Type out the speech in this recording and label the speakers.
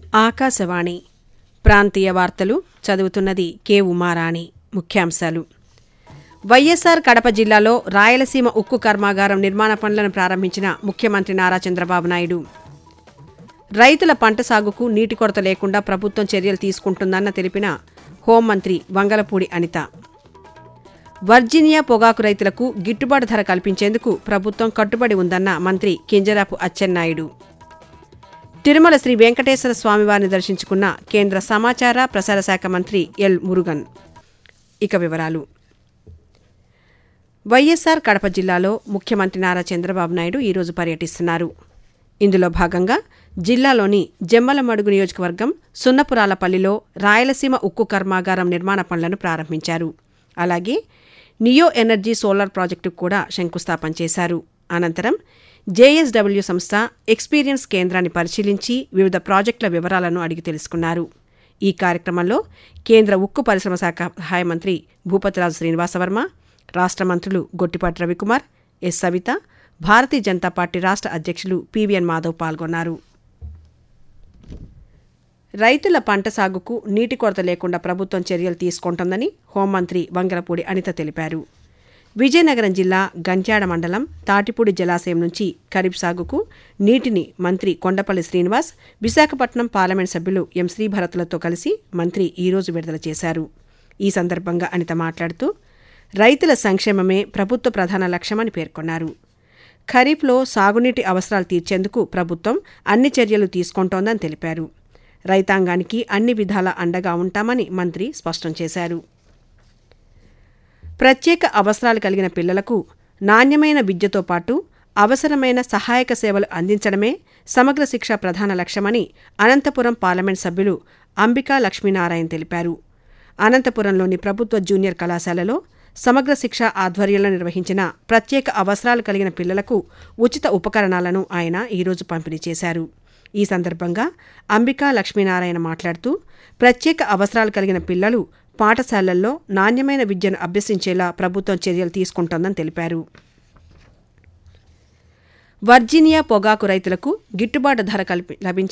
Speaker 1: ఆకాశవాణి ప్రాంతీయ వార్తలు చదువుతున్నది కె ఉమారాణి ముఖ్యాంశాలు వైఎస్సార్ కడప జిల్లాలో రాయలసీమ ఉక్కు కర్మాగారం నిర్మాణ పనులను ప్రారంభించిన ముఖ్యమంత్రి నారా చంద్రబాబు నాయుడు రైతుల పంట సాగుకు నీటి కొరత లేకుండా ప్రభుత్వం చర్యలు తీసుకుంటుందన్న తెలిపిన హోంమంత్రి వంగలపూడి అనిత వర్జీనియా పొగాకు రైతులకు గిట్టుబాటు ధర కల్పించేందుకు ప్రభుత్వం కట్టుబడి ఉందన్న మంత్రి కింజరాపు అచ్చెన్నాయుడు తిరుమల శ్రీ వెంకటేశ్వర స్వామివారిని దర్శించుకున్న కేంద్ర సమాచార ప్రసార శాఖ మంత్రి ఎల్ మురుగన్ ఇక వివరాలు వైఎస్సార్ కడప జిల్లాలో ముఖ్యమంత్రి నారా చంద్రబాబు నాయుడు ఈరోజు పర్యటిస్తున్నారు ఇందులో భాగంగా జిల్లాలోని జమ్మలమడుగు నియోజకవర్గం సున్నపురాలపల్లిలో రాయలసీమ ఉక్కు కర్మాగారం నిర్మాణ పనులను ప్రారంభించారు అలాగే నియో ఎనర్జీ సోలార్ ప్రాజెక్టుకు కూడా శంకుస్థాపన చేశారు అనంతరం జేఎస్డబ్ల్యూ సంస్థ ఎక్స్పీరియన్స్ కేంద్రాన్ని పరిశీలించి వివిధ ప్రాజెక్టుల వివరాలను అడిగి తెలుసుకున్నారు ఈ కార్యక్రమంలో కేంద్ర ఉక్కు పరిశ్రమ శాఖ సహాయ మంత్రి భూపతిరాజు శ్రీనివాసవర్మ రాష్ట్ర మంత్రులు గొట్టిపాటి రవికుమార్ ఎస్ సవిత భారతీయ జనతా పార్టీ రాష్ట్ర అధ్యక్షులు పివిఎన్ మాధవ్ పాల్గొన్నారు రైతుల పంట సాగుకు నీటి కొరత లేకుండా ప్రభుత్వం చర్యలు తీసుకుంటోందని హోంమంత్రి వంగలపూడి అనిత తెలిపారు విజయనగరం జిల్లా గంట్యాడ మండలం తాటిపూడి జలాశయం నుంచి ఖరీఫ్ సాగుకు నీటిని మంత్రి కొండపల్లి శ్రీనివాస్ విశాఖపట్నం పార్లమెంట్ సభ్యులు ఎం శ్రీభరత్లతో కలిసి మంత్రి ఈరోజు విడుదల చేశారు ఈ సందర్భంగా అనిత మాట్లాడుతూ రైతుల సంక్షేమమే ప్రభుత్వ ప్రధాన లక్ష్యమని పేర్కొన్నారు ఖరీఫ్లో సాగునీటి అవసరాలు తీర్చేందుకు ప్రభుత్వం అన్ని చర్యలు తీసుకుంటోందని తెలిపారు రైతాంగానికి అన్ని విధాల అండగా ఉంటామని మంత్రి స్పష్టం చేశారు ప్రత్యేక అవసరాలు కలిగిన పిల్లలకు నాణ్యమైన విద్యతో పాటు అవసరమైన సహాయక సేవలు అందించడమే సమగ్ర శిక్ష ప్రధాన లక్ష్యమని అనంతపురం పార్లమెంట్ సభ్యులు అంబికా లక్ష్మీనారాయణ తెలిపారు అనంతపురంలోని ప్రభుత్వ జూనియర్ కళాశాలలో సమగ్ర శిక్ష ఆధ్వర్యంలో నిర్వహించిన ప్రత్యేక అవసరాలు కలిగిన పిల్లలకు ఉచిత ఉపకరణాలను ఆయన ఈరోజు పంపిణీ చేశారు ఈ సందర్భంగా అంబికా లక్ష్మీనారాయణ మాట్లాడుతూ ప్రత్యేక అవసరాలు కలిగిన పిల్లలు పాఠశాలల్లో నాణ్యమైన విద్యను అభ్యసించేలా ప్రభుత్వం చర్యలు తీసుకుంటోందని తెలిపారు వర్జీనియా పొగాకు రైతులకు గిట్టుబాటు ధర కల్పి లభించే